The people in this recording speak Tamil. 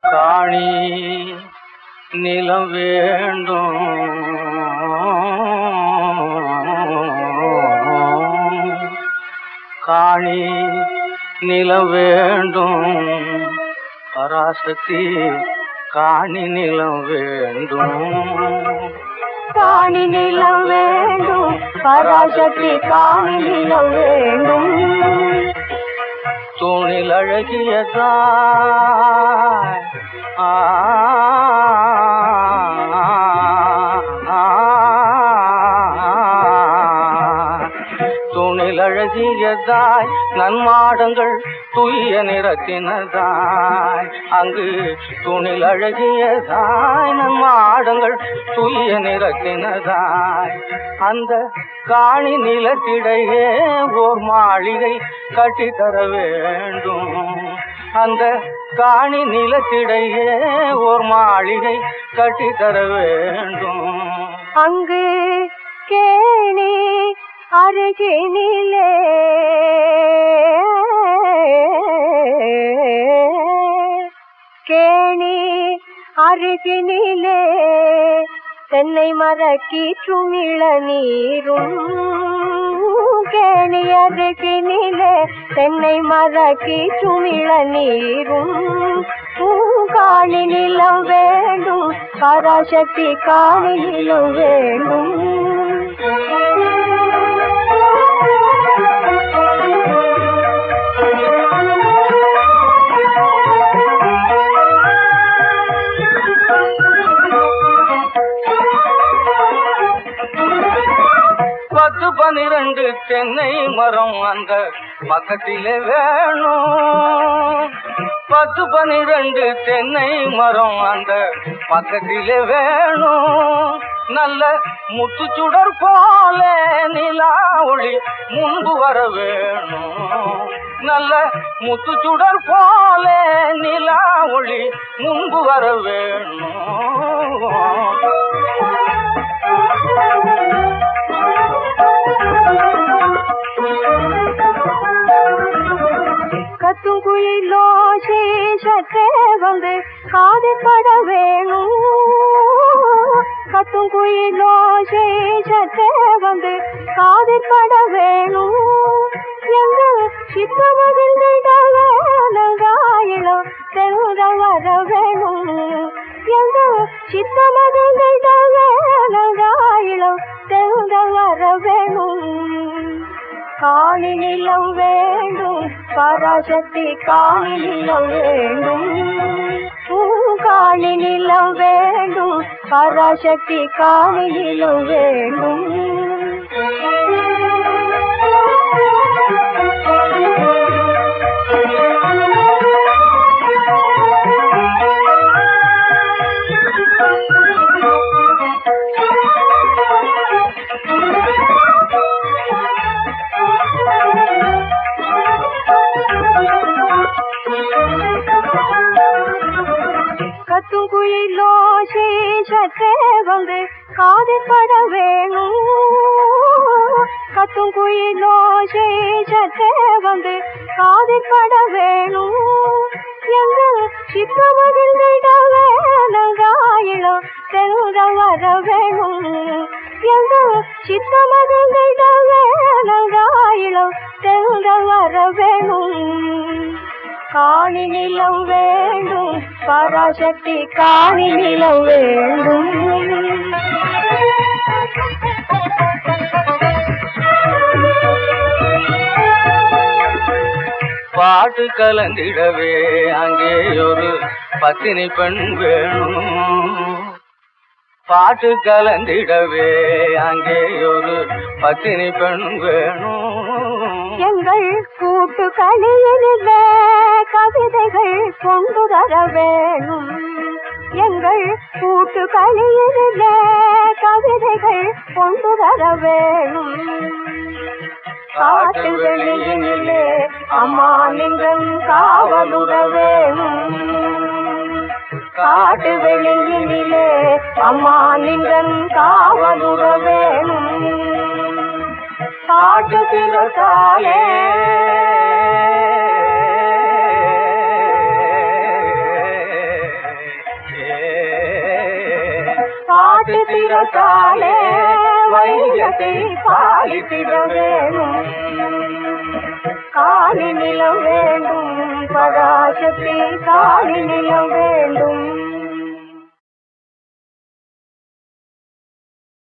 காணி நிலம் வேண்டும் காணி நிலம் வேண்டும் பராசக்தி காணி நிலம் வேண்டும் காணி நிலம் வேண்டும் பராசக்தி காணி நிலம் வேண்டும் தூணில் அழகியதாய் ஆ, ஆ, தூணில் அழகியதாய் நன்மாடங்கள் துய்ய நிறத்தினதாய் அங்கு தூணில் அழகியதாய் நன்மாடங்கள் துய்ய நிறத்தினதாய் அந்த காணி நிலத்திடையே ஓர் மாளிகை கட்டித்தர வேண்டும் அந்த காணி நிலத்திடையே ஓர் மாளிகை கட்டித்தர வேண்டும் அங்கு கேணி அருகினிலே கேணி அருகினிலே தென்னை மரக்கீற்றும் இளநீரும் கேணி அருகினிலே தென்னை மரக்கீற்றும் இளநீரும் காணி நிலம் வேண்டும் பராசக்தி காணி நிலம் வேண்டும் பத்து பனிரெண்டு தென்னை மரம் அந்த பக்கத்திலே வேணும் பத்து பனிரெண்டு தென்னை மரம் அந்த பக்கத்திலே வேணும் நல்ல முத்துச்சுடர் போல நிலா ஒளி முன்பு வர வேணும் நல்ல முத்துச்சுடர் போல நிலா ஒளி முன்பு வர வேணும் கத்தும் குயிலோ சேஷத்தே வந்து காதுபட வேணும் கத்தும் குயிலோ சேஷத்தே வந்து காதுபட வேணும் எங்க சித்தமகிழ்ந்திட வேணங்காயிலம் தெருத வர வேணும் எங்க சித்தமகிழ்ந்திட வேணங்காயிலம் தெருத வர வேணும் காணி நிலம் வேண்டும் பராசக்தி காணி நிலம் வேண்டும் காணி நிலம் வேண்டும் பராசக்தி காணி நிலம் வேண்டும் கத்தும் குயிலோ சேஷத்தே வந்து காதுபட வேணும் கத்தும் குயிலோ சேஷத்தே வந்து காதுபட வேணும் எங்க சித்தமகிழ்ந்திட வேணங்காயிலம் தெருத வர வேணும் எங்க சித்தமகிழ்ந்திட வேணங்காயிலம் தெருத வர வேணும் காணி நிலம் வேண்டும் பராசக்தி காணி நிலம் வேண்டும் பாட்டு கலந்திடவே அங்கே ஒரு பத்தினி பெண் வேணும் பாட்டு கலந்திடவே அங்கே ஒரு பத்தினி பெண் வேணும் எங்கள் கூட்டு களியிலே கவிதைகள் கொண்டு தர வேணும் எங்கள் கூட்டு களியிலே கவிதைகள் கொண்டு தர வேணும் காட்டு வெளியினிலே அம்மா நீங்கள் காவலுற வேணும் காட்டு வெளியினிலே அம்மா நீங்கள் காவலுற வேணும் காட்டு திறத்தாலே பட்டு திறத்தாலே வையத்தை பாலித்திட வேணும் காணி நிலம் வேண்டும் பராசக்தி காணி நிலம்